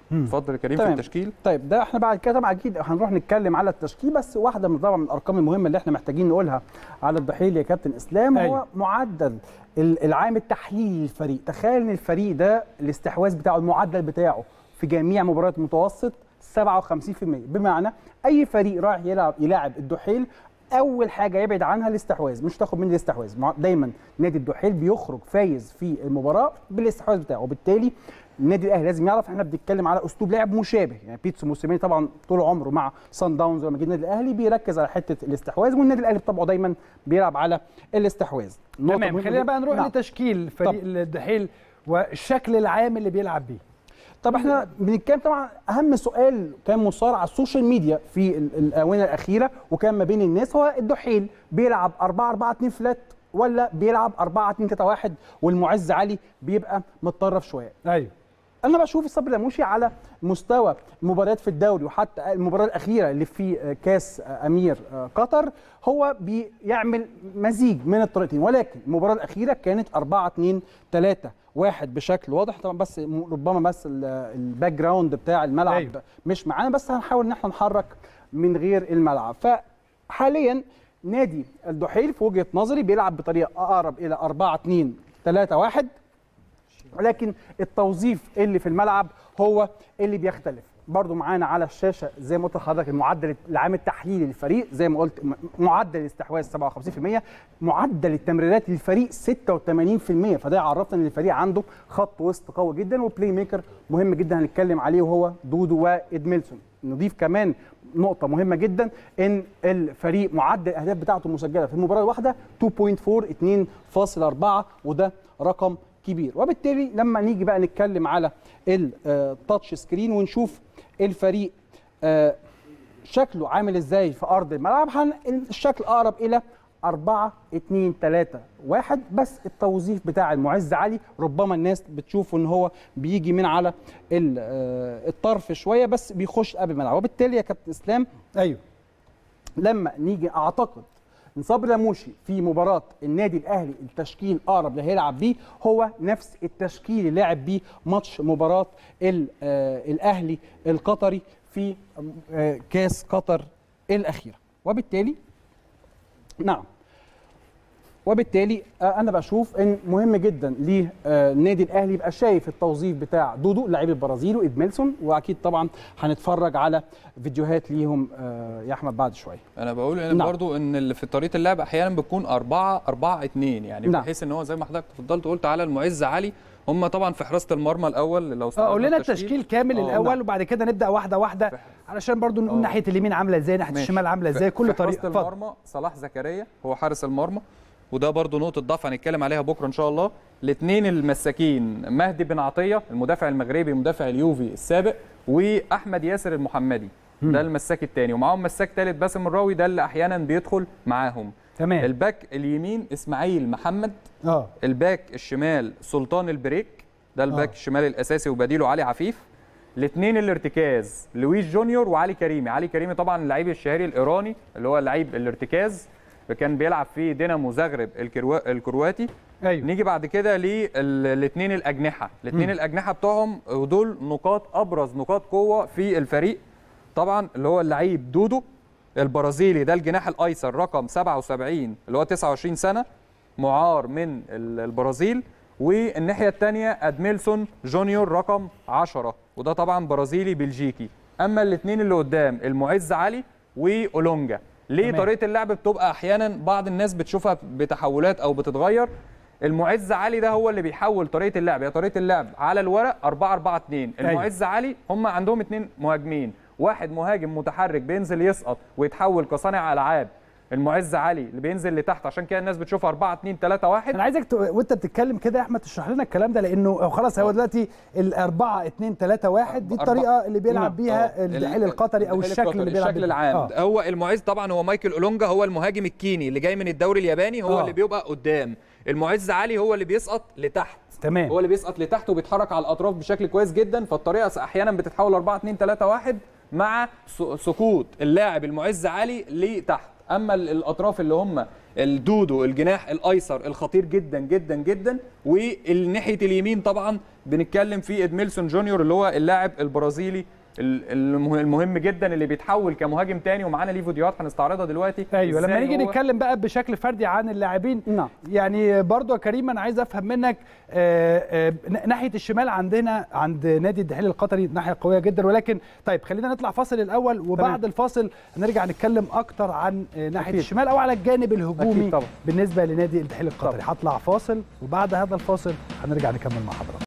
اتفضل يا كريم في تمام. التشكيل طيب ده احنا بعد كده طبعا اكيد هنروح نتكلم على التشكيل بس واحده من طبعا من الارقام المهمه اللي احنا محتاجين نقولها على الضحيل يا كابتن اسلام أيوة. هو معدل ال- العام التحليلي للفريق تخيل ان الفريق ده الاستحواذ بتاعه المعدل بتاعه في جميع مباريات متوسط 57% بمعنى اي فريق رايح يلعب يلاعب الدحيل اول حاجه يبعد عنها الاستحواذ مش تاخد مني الاستحواذ مع- دايما نادي الدحيل بيخرج فايز في المباراه بالاستحواذ بتاعه وبالتالي النادي الاهلي لازم يعرف احنا بنتكلم على اسلوب لعب مشابه يعني بيتسو موسيماني طبعا طول عمره مع سان داونز لما جه النادي الاهلي بيركز على حته الاستحواذ والنادي الاهلي بطبعه دايما بيلعب على الاستحواذ نقطة تمام مهمة خلينا جداً. بقى نروح نعم. لتشكيل فريق طب. الدحيل والشكل العام اللي بيلعب بيه طب احنا بنتكلم طبعا اهم سؤال كان مثار على السوشيال ميديا في ال- الاونه الاخيره وكان ما بين الناس هو الدحيل بيلعب 4 4 2 فلات ولا بيلعب 4 2 3 1 والمعز علي بيبقى متطرف شويه ايوه انا بشوف الصبر لموشي على مستوى المباريات في الدوري وحتى المباراه الاخيره اللي في كاس امير قطر هو بيعمل مزيج من الطريقتين ولكن المباراه الاخيره كانت 4 2 3 واحد بشكل واضح طبعا بس ربما بس ال- الباك جراوند بتاع الملعب أيوة. أيوه. مش معانا بس هنحاول ان احنا نحرك من غير الملعب فحاليا نادي الدحيل في وجهه نظري بيلعب بطريقه اقرب الى 4 2 3 1 ولكن التوظيف اللي في الملعب هو اللي بيختلف برضو معانا على الشاشه زي ما قلت لحضرتك المعدل العام التحليلي للفريق زي ما قلت م- معدل الاستحواذ 57% معدل التمريرات للفريق 86% فده يعرفنا ان الفريق عنده خط وسط قوي جدا وبلاي ميكر مهم جدا هنتكلم عليه وهو دودو وادميلسون نضيف كمان نقطة مهمة جدا ان الفريق معدل الاهداف بتاعته المسجلة في المباراة الواحدة 2.4 2.4 وده رقم كبير وبالتالي لما نيجي بقى نتكلم على التاتش سكرين ونشوف الفريق آه، شكله عامل ازاي في ارض الملعب هن الشكل اقرب الى 4 2 3 1 بس التوظيف بتاع المعز علي ربما الناس بتشوفه ان هو بيجي من على ال- آه، الطرف شويه بس بيخش قبل الملعب وبالتالي يا كابتن اسلام ايوه لما نيجي اعتقد ان صبري لموشي في مباراه النادي الاهلي التشكيل اقرب اللي هيلعب بيه هو نفس التشكيل اللي لعب بيه ماتش مباراه ال- آه، الاهلي القطري في آه، كاس قطر الاخيره وبالتالي نعم وبالتالي آه، انا بشوف ان مهم جدا للنادي الاهلي يبقى شايف التوظيف بتاع دودو لاعب البرازيل وادميلسون واكيد طبعا هنتفرج على فيديوهات ليهم آه، يا احمد بعد شويه انا بقول ان نعم. برضو ان اللي في طريقه اللعب احيانا بتكون 4 4 2 يعني نعم. بحيث ان هو زي ما حضرتك تفضلت قلت على المعز علي هم طبعا في حراسه المرمى الاول لو اه قول لنا التشكيل كامل آه، الاول نعم. وبعد كده نبدا واحده واحده علشان برضو نقول آه. ناحيه اليمين عامله ازاي ناحيه ماشي. الشمال عامله في- ازاي كل في طريقه حراسه اتفضل المرمى صلاح زكريا هو حارس المرمى وده برضو نقطه ضعف هنتكلم عليها بكره ان شاء الله الاثنين المساكين مهدي بن عطيه المدافع المغربي مدافع اليوفي السابق واحمد ياسر المحمدي ده المساك الثاني ومعاهم مساك ثالث باسم الراوي ده اللي احيانا بيدخل معاهم تمام الباك اليمين اسماعيل محمد اه الباك الشمال سلطان البريك ده الباك آه. الشمال الاساسي وبديله علي عفيف الاثنين الارتكاز لويس جونيور وعلي كريمي علي كريمي طبعا اللعيب الشهيري الايراني اللي هو لعيب الارتكاز كان بيلعب في دينامو زغرب الكروا... الكرواتي ايوه نيجي بعد كده للاثنين الاجنحه الاثنين الاجنحه بتوعهم ودول نقاط ابرز نقاط قوه في الفريق طبعا اللي هو اللعيب دودو البرازيلي ده الجناح الايسر رقم 77 اللي هو 29 سنه معار من ال- البرازيل والناحيه الثانيه ادميلسون جونيور رقم 10 وده طبعا برازيلي بلجيكي اما الاثنين اللي قدام المعز علي واولونجا ليه تمام. طريقه اللعب بتبقى احيانا بعض الناس بتشوفها بتحولات او بتتغير المعز علي ده هو اللي بيحول طريقه اللعب هي طريقه اللعب على الورق 4 4 2 أيوة. المعز علي هم عندهم اثنين مهاجمين واحد مهاجم متحرك بينزل يسقط ويتحول كصانع العاب المعز علي اللي بينزل لتحت عشان كده الناس بتشوف 4 2 3 1 انا عايزك ت... وانت بتتكلم كده يا احمد تشرح لنا الكلام ده لانه هو خلاص هو دلوقتي الأربعة اتنين تلاتة واحد دي أربعة- الطريقه اللي بيلعب آه. بيها الدحيل القطري او الدحيل الشكل القطري، اللي بيلعب الشكل بيه. العام آه. هو المعز طبعا هو مايكل اولونجا هو المهاجم الكيني اللي جاي من الدوري الياباني هو آه. اللي بيبقى قدام المعز علي هو اللي بيسقط لتحت تمام هو اللي بيسقط لتحت وبيتحرك على الاطراف بشكل كويس جدا فالطريقه احيانا بتتحول 4 2 3 1 مع س- سقوط اللاعب المعز علي لتحت اما ال- الاطراف اللي هم الدودو الجناح الايسر الخطير جدا جدا جدا والناحيه اليمين طبعا بنتكلم في ادميلسون جونيور اللي هو اللاعب البرازيلي ال- المه- المهم جدا اللي بيتحول كمهاجم تاني ومعانا ليه فيديوهات هنستعرضها دلوقتي ايوه لما إزاي نيجي هو- نتكلم بقى بشكل فردي عن اللاعبين نعم. يعني برضو يا كريم انا عايز افهم منك آه، آه، ن- ناحيه الشمال عندنا عند نادي الدحيل القطري ناحيه قويه جدا ولكن طيب خلينا نطلع فاصل الاول وبعد تمام. الفاصل هنرجع نتكلم اكتر عن آه، ناحيه أكيد. الشمال او على الجانب الهجومي أكيد طبعا. بالنسبه لنادي الدحيل القطري هطلع فاصل وبعد هذا الفاصل هنرجع نكمل مع حضرتك